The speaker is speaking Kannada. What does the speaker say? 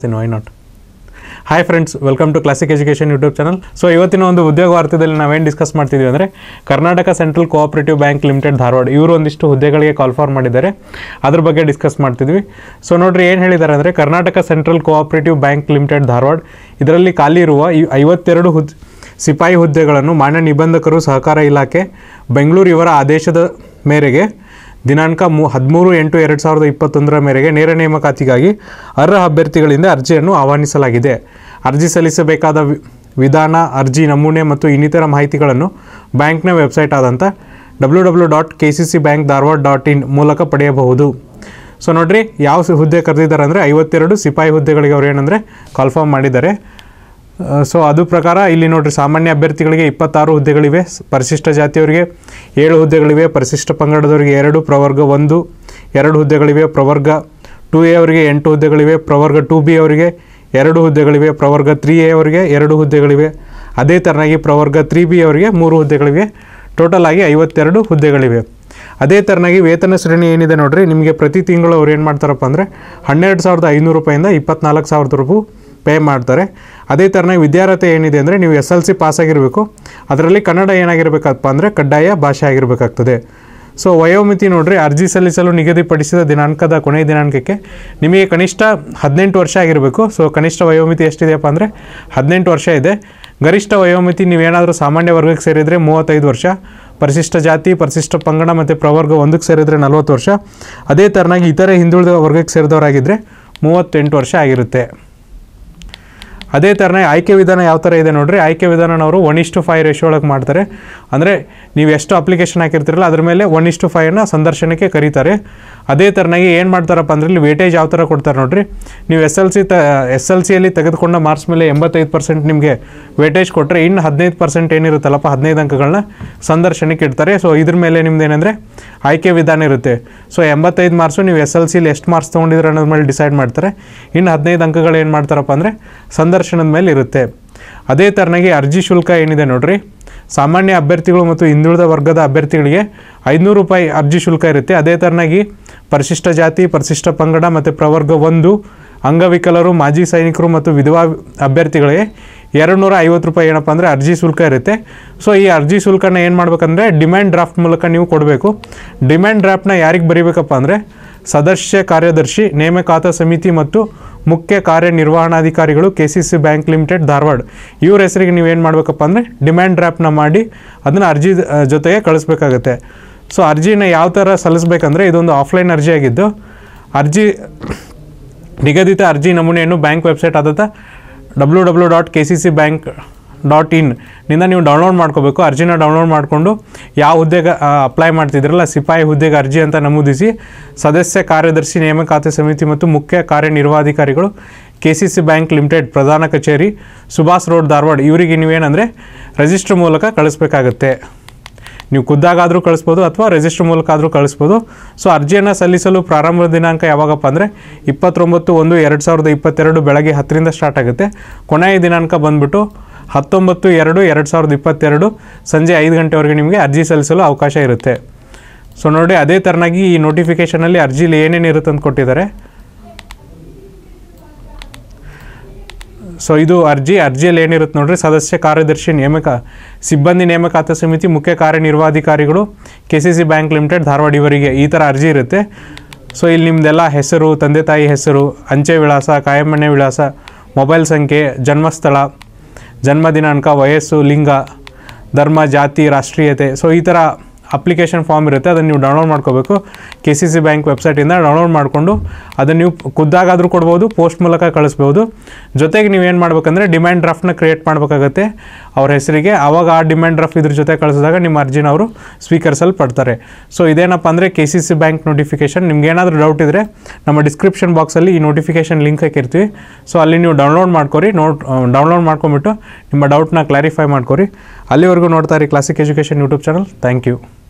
then why not hi friends welcome to classic education YouTube channel so ಇವತ್ತಿನ ಒಂದು ಉದ್ಯೋಗ ವಾರ್ತೆಯಲ್ಲಿ ನಾವೇನು ಡಿಸ್ಕಸ್ ಮಾಡ್ತಿದ್ವಿ ಅಂದರೆ Karnataka central cooperative bank limited Dharwad ಇವರು ಒಂದಿಷ್ಟು ಹುದ್ದೆಗಳಿಗೆ ಕಾಲ್ ಫಾರ್ ಮಾಡಿದ್ದಾರೆ ಅದ್ರ ಬಗ್ಗೆ ಡಿಸ್ಕಸ್ ಮಾಡ್ತಿದ್ವಿ ಸೊ ನೋಡ್ರಿ ಏನು ಹೇಳಿದ್ದಾರೆ ಅಂದರೆ Karnataka central cooperative bank limited Dharwad ಇದರಲ್ಲಿ ಖಾಲಿ ಇರುವ ಈ ಐವತ್ತೆರಡು ಹುದ್ದೆ ಸಿಪಾಯಿ ಹುದ್ದೆಗಳನ್ನು ಮಾನ್ಯ ನಿಬಂಧಕರು ಸಹಕಾರ ಇಲಾಖೆ ಬೆಂಗಳೂರು ಇವರ ಆದೇಶದ ಮೇರೆಗೆ ದಿನಾಂಕ ಮೂ ಹದಿಮೂರು ಎಂಟು ಎರಡು ಸಾವಿರದ ಇಪ್ಪತ್ತೊಂದರ ಮೇರೆಗೆ ನೇರ ನೇಮಕಾತಿಗಾಗಿ ಅರ್ಹ ಅಭ್ಯರ್ಥಿಗಳಿಂದ ಅರ್ಜಿಯನ್ನು ಆಹ್ವಾನಿಸಲಾಗಿದೆ ಅರ್ಜಿ ಸಲ್ಲಿಸಬೇಕಾದ ವಿ- ವಿಧಾನ ಅರ್ಜಿ ನಮೂನೆ ಮತ್ತು ಇನ್ನಿತರ ಮಾಹಿತಿಗಳನ್ನು ಬ್ಯಾಂಕ್ನ ವೆಬ್ಸೈಟ್ ಆದಂಥ W W dot K C C bank Dharwad dot in ಮೂಲಕ ಪಡೆಯಬಹುದು ಸೊ ನೋಡ್ರಿ ಯಾವ ಸ- ಹುದ್ದೆ ಕರೆದಿದ್ದಾರೆ ಅಂದರೆ ಐವತ್ತೆರಡು ಸಿಪಾಯಿ ಹುದ್ದೆಗಳಿಗೆ ಅವ್ರು ಏನಂದರೆ ಕಾಲ್ಫಾರ್ಮ್ ಮಾಡಿದ್ದಾರೆ ಸೊ ಅದು ಪ್ರಕಾರ ಇಲ್ಲಿ ನೋಡ್ರಿ ಸಾಮಾನ್ಯ ಅಭ್ಯರ್ಥಿಗಳಿಗೆ ಇಪ್ಪತ್ತಾರು ಹುದ್ದೆಗಳಿವೆ ಸ್- ಪರಿಶಿಷ್ಟ ಜಾತಿಯವರಿಗೆ ಏಳು ಹುದ್ದೆಗಳಿವೆ ಪರಿಶಿಷ್ಟ ಪಂಗಡದವರಿಗೆ ಎರಡು ಪ್ರವರ್ಗ ಒಂದು ಎರಡು ಹುದ್ದೆಗಳಿವೆ ಪ್ರವರ್ಗ ಟು ಎ ಅವರಿಗೆ ಎಂಟು ಹುದ್ದೆಗಳಿವೆ ಪ್ರವರ್ಗ ಟು ಬಿ ಅವರಿಗೆ ಎರಡು ಹುದ್ದೆಗಳಿವೆ ಪ್ರವರ್ಗ ತ್ರೀ ಎ ಅವರಿಗೆ ಎರಡು ಹುದ್ದೆಗಳಿವೆ ಅದೇ ಥರನಾಗಿ ಪ್ರವರ್ಗ ತ್ರೀ ಬಿ ಅವರಿಗೆ ಮೂರು ಹುದ್ದೆಗಳಿವೆ ಟೋಟಲ್ ಆಗಿ ಐವತ್ತೆರಡು ಹುದ್ದೆಗಳಿವೆ ಅದೇ ಥರನಾಗಿ ವೇತನ ಶ್ರೇಣಿ ಏನಿದೆ ನೋಡ್ರಿ ನಿಮಗೆ ಪ್ರತಿ ತಿಂಗಳು ಅವ್ರು ಏನು ಮಾಡ್ತಾರಪ್ಪ ಅಂದರೆ ಹನ್ನೆರಡು ಸಾವಿರದ ಐನೂರು ರೂಪಾಯಿಂದ ಇಪ್ಪತ್ನಾಲ್ಕು ಸಾವಿರದ ರೂಪಾಯಿ ಪೇ ಮಾಡ್ತಾರೆ ಅದೇ ಥರನಾಗಿ ವಿದ್ಯಾರ್ಹತೆ ಏನಿದೆ ಅಂದರೆ ನೀವು ಎಸ್ ಎಲ್ ಸಿ ಪಾಸಾಗಿರಬೇಕು ಅದರಲ್ಲಿ ಕನ್ನಡ ಏನಾಗಿರಬೇಕಪ್ಪ ಅಂದರೆ ಕಡ್ಡಾಯ ಭಾಷೆ ಆಗಿರಬೇಕಾಗ್ತದೆ ಸೊ ವಯೋಮಿತಿ ನೋಡ್ರಿ ಅರ್ಜಿ ಸಲ್ಲಿಸಲು ನಿಗದಿಪಡಿಸಿದ ದಿನಾಂಕದ ಕೊನೆಯ ದಿನಾಂಕಕ್ಕೆ ನಿಮಗೆ ಕನಿಷ್ಠ ಹದಿನೆಂಟು ವರ್ಷ ಆಗಿರಬೇಕು ಸೊ ಕನಿಷ್ಠ ವಯೋಮಿತಿ ಎಷ್ಟಿದೆಯಪ್ಪ ಅಂದರೆ ಹದಿನೆಂಟು ವರ್ಷ ಇದೆ ಗರಿಷ್ಠ ವಯೋಮಿತಿ ನೀವೇನಾದರೂ ಸಾಮಾನ್ಯ ವರ್ಗಕ್ಕೆ ಸೇರಿದರೆ ಮೂವತ್ತೈದು ವರ್ಷ ಪರಿಶಿಷ್ಟ ಜಾತಿ ಪರಿಶಿಷ್ಟ ಪಂಗಡ ಮತ್ತು ಪ್ರವರ್ಗ ಒಂದಕ್ಕೆ ಸೇರಿದರೆ ನಲವತ್ತು ವರ್ಷ ಅದೇ ಥರನಾಗಿ ಇತರೆ ಹಿಂದುಳಿದ ವರ್ಗಕ್ಕೆ ಸೇರಿದವರಾಗಿದ್ದರೆ ಮೂವತ್ತೆಂಟು ವರ್ಷ ಆಗಿರುತ್ತೆ ಅದೇ ಥರನೇ ಆಯ್ಕೆ ವಿಧಾನ ಯಾವ ಥರ ಇದೆ ನೋಡ್ರಿ ಆಯ್ಕೆ ವಿಧಾನನವರು ಒನ್ ಇಷ್ಟು ಫೈವ್ ರೇಷಿಯೋ ಒಳಗೆ ಮಾಡ್ತಾರೆ ಅಂದರೆ ನೀವು ಎಷ್ಟು ಅಪ್ಲಿಕೇಶನ್ ಹಾಕಿರ್ತೀರಲ್ಲ ಅದ್ರ ಮೇಲೆ ಒನ್ ಇಷ್ಟು ಫೈವ್ನ ಸಂದರ್ಶನಕ್ಕೆ ಕರೀತಾರೆ ಅದೇ ಥರನಾಗಿ ಏನು ಮಾಡ್ತಾರಪ್ಪ ಅಂದ್ರೆ ಇಲ್ಲಿ ವೇಟೇಜ್ ಯಾವ ಥರ ಕೊಡ್ತಾರೆ ನೋಡ್ರಿ ನೀವು ಎಸ್ ಎಲ್ ಸಿ ತ ಎಸ್ ಎಲ್ ಸಿಯಲ್ಲಿ ತೆಗೆದುಕೊಂಡ ಮಾರ್ಕ್ಸ್ ಮೇಲೆ ಎಂಬತ್ತೈದು ಪರ್ಸೆಂಟ್ ನಿಮಗೆ ವೇಟೇಜ್ ಕೊಟ್ಟರೆ ಇನ್ನು ಹದಿನೈದು ಪರ್ಸೆಂಟ್ ಏನಿರುತ್ತಲ್ಲಪ್ಪ ಹದಿನೈದು ಅಂಕಗಳನ್ನ ಸಂದರ್ಶನಕ್ಕೆ ಇಡ್ತಾರೆ ಸೊ ಇದ್ರ ಮೇಲೆ ನಿಮ್ದು ಏನಂದರೆ ಆಯ್ಕೆ ವಿಧಾನ ಇರುತ್ತೆ ಸೊ ಎಂಬತ್ತೈದು ಮಾರ್ಕ್ಸು ನೀವು ಎಸ್ ಎಲ್ ಸಿಲಿ ಎಷ್ಟು ಮಾರ್ಕ್ಸ್ ತೊಗೊಂಡಿದ್ರೆ ಅನ್ನೋದ್ರ ಮೇಲೆ ಡಿಸೈಡ್ ಮಾಡ್ತಾರೆ ಇನ್ನು ಹದಿನೈದು ಅಂಕಗಳು ಏನು ಮಾಡ್ತಾರಪ್ಪ ಅಂದರೆ ಸಂದರ್ಶನದ ಮೇಲೆ ಇರುತ್ತೆ ಅದೇ ಥರನಾಗಿ ಅರ್ಜಿ ಶುಲ್ಕ ಏನಿದೆ ನೋಡ್ರಿ ಸಾಮಾನ್ಯ ಅಭ್ಯರ್ಥಿಗಳು ಮತ್ತು ಹಿಂದುಳಿದ ವರ್ಗದ ಅಭ್ಯರ್ಥಿಗಳಿಗೆ ಐದುನೂರು ರೂಪಾಯಿ ಅರ್ಜಿ ಶುಲ್ಕ ಇರುತ್ತೆ ಅದೇ ಥರನಾಗಿ ಪರಿಶಿಷ್ಟ ಜಾತಿ ಪರಿಶಿಷ್ಟ ಪಂಗಡ ಮತ್ತು ಪ್ರವರ್ಗ ಒಂದು ಅಂಗವಿಕಲರು ಮಾಜಿ ಸೈನಿಕರು ಮತ್ತು ವಿಧವಾ ಅಭ್ಯರ್ಥಿಗಳಿಗೆ ಎರಡು ನೂರ ಐವತ್ತು ರೂಪಾಯಿ ಏನಪ್ಪ ಅಂದರೆ ಅರ್ಜಿ ಶುಲ್ಕ ಇರುತ್ತೆ ಸೊ ಈ ಅರ್ಜಿ ಶುಲ್ಕನ ಏನು ಮಾಡ್ಬೇಕಂದ್ರೆ ಡಿಮ್ಯಾಂಡ್ ಡ್ರಾಫ್ಟ್ ಮೂಲಕ ನೀವು ಕೊಡಬೇಕು ಡಿಮ್ಯಾಂಡ್ ಡ್ರಾಫ್ಟ್ನ ಯಾರಿಗೆ ಬರೀಬೇಕಪ್ಪ ಅಂದರೆ ಸದಸ್ಯ ಕಾರ್ಯದರ್ಶಿ ನೇಮಕಾತ ಸಮಿತಿ ಮತ್ತು ಮುಖ್ಯ ಕಾರ್ಯನಿರ್ವಹಣಾಧಿಕಾರಿಗಳು K C C bank limited Dharwad ಇವ್ರ ಹೆಸರಿಗೆ ನೀವೇನು ಮಾಡಬೇಕಪ್ಪ ಅಂದರೆ ಡಿಮ್ಯಾಂಡ್ ಡ್ರಾಫ್ಟ್ನ ಮಾಡಿ ಅದನ್ನು ಅರ್ಜಿ ಆ, ಜೊತೆಗೆ ಕಳಿಸ್ಬೇಕಾಗತ್ತೆ ಸೊ ಅರ್ಜಿನ ಯಾವ ಥರ ಸಲ್ಲಿಸ್ಬೇಕಂದ್ರೆ ಇದೊಂದು ಆಫ್ಲೈನ್ ಅರ್ಜಿ ಆಗಿದ್ದು ಅರ್ಜಿ ನಿಗದಿತ ಅರ್ಜಿ ನಮೂನೆಯನ್ನು ಬ್ಯಾಂಕ್ ವೆಬ್ಸೈಟ್ ಆದಂಥ W W dot K C C bank dot in ನಿಂದ ನೀವು ಡೌನ್ಲೋಡ್ ಮಾಡ್ಕೋಬೇಕು ಅರ್ಜಿನ ಡೌನ್ಲೋಡ್ ಮಾಡಿಕೊಂಡು ಯಾವ ಹುದ್ದೆಗೆ ಅಪ್ಲೈ ಮಾಡ್ತಿದ್ರಲ್ಲ ಸಿಪಾಯಿ ಹುದ್ದೆಗೆ ಅರ್ಜಿ ಅಂತ ನಮೂದಿಸಿ ಸದಸ್ಯ ಕಾರ್ಯದರ್ಶಿ ನೇಮಕಾತಿ ಸಮಿತಿ ಮತ್ತು ಮುಖ್ಯ ಕಾರ್ಯನಿರ್ವಹಣಾಧಿಕಾರಿಗಳು K C C bank limited ಪ್ರಧಾನ ಕಚೇರಿ ಸುಭಾಷ್ ರೋಡ್ ಧಾರವಾಡ ಇವರಿಗೆ ನೀವೇನಂದರೆ ರಿಜಿಸ್ಟರ್ ಮೂಲಕ ಕಳಿಸ್ಬೇಕಾಗತ್ತೆ ನೀವು ಖುದ್ದಾಗಾದರೂ ಕಳಿಸ್ಬೋದು ಅಥವಾ ರಿಜಿಸ್ಟರ್ ಮೂಲಕ ಆದರೂ ಕಳಿಸ್ಬೋದು ಸೊ ಅರ್ಜಿಯನ್ನು ಸಲ್ಲಿಸಲು ಪ್ರಾರಂಭದ ದಿನಾಂಕ ಯಾವಾಗಪ್ಪ ಅಂದರೆ ಇಪ್ಪತ್ತೊಂಬತ್ತು ಒಂದು ಎರಡು ಸಾವಿರದ ಇಪ್ಪತ್ತೆರಡು ಬೆಳಗ್ಗೆ ಹತ್ತರಿಂದ ಸ್ಟಾರ್ಟ್ ಆಗುತ್ತೆ ಕೊನೆಯ ದಿನಾಂಕ ಬಂದ್ಬಿಟ್ಟು ಹತ್ತೊಂಬತ್ತು ಎರಡು ಎರಡು ಸಾವಿರದ ಇಪ್ಪತ್ತೆರಡು ಸಂಜೆ ಐದು ಗಂಟೆವರೆಗೆ ನಿಮಗೆ ಅರ್ಜಿ ಸಲ್ಲಿಸಲು ಅವಕಾಶ ಇರುತ್ತೆ ಸೊ ನೋಡಿ ಅದೇ ಥರನಾಗಿ ಈ ನೋಟಿಫಿಕೇಷನಲ್ಲಿ ಅರ್ಜಿಲಿ ಏನೇನು ಇರುತ್ತೆ ಅಂತ ಕೊಟ್ಟಿದ್ದಾರೆ ಸೊ ಇದು ಅರ್ಜಿ ಅರ್ಜಿಯಲ್ಲಿ ಏನಿರುತ್ತೆ ನೋಡ್ರಿ ಸದಸ್ಯ ಕಾರ್ಯದರ್ಶಿ ನೇಮಕ ಸಿಬ್ಬಂದಿ ನೇಮಕಾತ ಸಮಿತಿ ಮುಖ್ಯ ಕಾರ್ಯನಿರ್ವಹಣಾಧಿಕಾರಿಗಳು K C C bank limited Dharwad ಇವರಿಗೆ ಈ ಥರ ಅರ್ಜಿ ಇರುತ್ತೆ ಸೊ ಇಲ್ಲಿ ನಿಮ್ಮದೆಲ್ಲ ಹೆಸರು ತಂದೆ ತಾಯಿ ಹೆಸರು ಅಂಚೆ ವಿಳಾಸ ಕಾಯಮನೆ ವಿಳಾಸ ಮೊಬೈಲ್ ಸಂಖ್ಯೆ ಜನ್ಮಸ್ಥಳ ಜನ್ಮ ದಿನಾಂಕ ವಯಸ್ಸು ಲಿಂಗ ಧರ್ಮ ಜಾತಿ ರಾಷ್ಟ್ರೀಯತೆ ಸೊ ಈ ಥರ ಅಪ್ಲಿಕೇಶನ್ ಫಾರ್ಮ್ ಇರುತ್ತೆ ಅದನ್ನು ನೀವು ಡೌನ್ಲೋಡ್ ಮಾಡ್ಕೋಬೇಕು ಕೆ ಸಿ ಸಿ ಬ್ಯಾಂಕ್ ವೆಬ್ಸೈಟಿಂದ ಡೌನ್ಲೋಡ್ ಮಾಡಿಕೊಂಡು ಅದನ್ನು ನೀವು ಖುದ್ದಾಗಾದರೂ ಕೊಡ್ಬೋದು ಪೋಸ್ಟ್ ಮೂಲಕ ಕಳಿಸ್ಬೋದು ಜೊತೆಗೆ ನೀವೇನು ಮಾಡ್ಬೇಕಂದ್ರೆ ಡಿಮ್ಯಾಂಡ್ ಡ್ರಾಫ್ಟ್ನ ಕ್ರಿಯೇಟ್ ಮಾಡಬೇಕಾಗತ್ತೆ ಅವ್ರ ಹೆಸರಿಗೆ ಆವಾಗ ಆ ಡಿಮ್ಯಾಂಡ್ ಡ್ರಾಫ್ಟ್ ಇದ್ರ ಜೊತೆ ಕಳಿಸಿದಾಗ ನಿಮ್ಮ ಅರ್ಜಿನ ಅವರು ಸ್ವೀಕರಿಸಲ್ಪಡ್ತಾರೆ ಸೊ ಇದೇನಪ್ಪ ಅಂದರೆ K C C bank notification ನಿಮ್ಗೆ ಏನಾದರೂ ಡೌಟ್ ಇದ್ದರೆ ನಮ್ಮ ಡಿಸ್ಕ್ರಿಪ್ಷನ್ ಬಾಕ್ಸಲ್ಲಿ ಈ ನೋಟಿಫಿಕೇಷನ್ ಲಿಂಕ್ ಹಾಕಿರ್ತೀವಿ ಸೊ ಅಲ್ಲಿ ನೀವು ಡೌನ್ಲೋಡ್ ಮಾಡ್ಕೊರಿ ನೋಟ್ ಡೌನ್ಲೋಡ್ ಮಾಡ್ಕೊಂಬಿಟ್ಟು ನಿಮ್ಮ ಡೌಟ್ನ ಕ್ಲಾರಿಫೈ ಮಾಡ್ಕೊರಿ ಅಲ್ಲಿವರೆಗೂ ನೋಡ್ತಾ ಇರಿ classic education YouTube channel thank you